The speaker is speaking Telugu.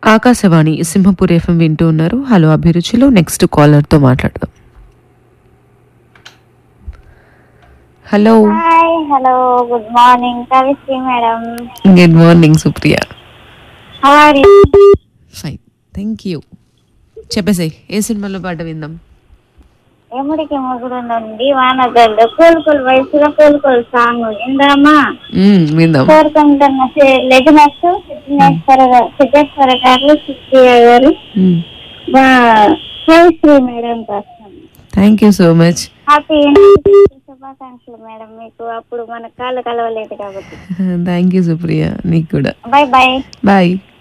ఆకాశవాణి సింహపూర్ ఎఫ్ఎం వింటూ ఉన్నారు హలో అభిరుచిలో నెక్స్ట్ కాలర్తో మాట్లాడదాం hello hi hello good morning Kavisri madam good morning Supriya how are you fine thank you చెప్పేసాయి ఏ సినిమాలో పాట విందాం ఎముడికి మొగుడు నుండి వానగల్లు కోలుకోలు వయసులో కోలుకోలు సాంగ్ ఇందామా మ్మ్, విందాం కోరుకుంటున్న లెజినెస్ సిద్ధేశ్వర గారు సిద్ధేశ్వర గారు సుప్రియ గారు మ్మ్. బా- కవిశ్రీ మేడం కోసం thank you so much happy శుభాకాంక్షలు మేడం మీకు అప్పుడు మన కాళ్ళు కలవలేదు కాబట్టి థ్యాంక్ యూ సుప్రియ నీకు కూడా బాయ్ బాయ్ బాయ్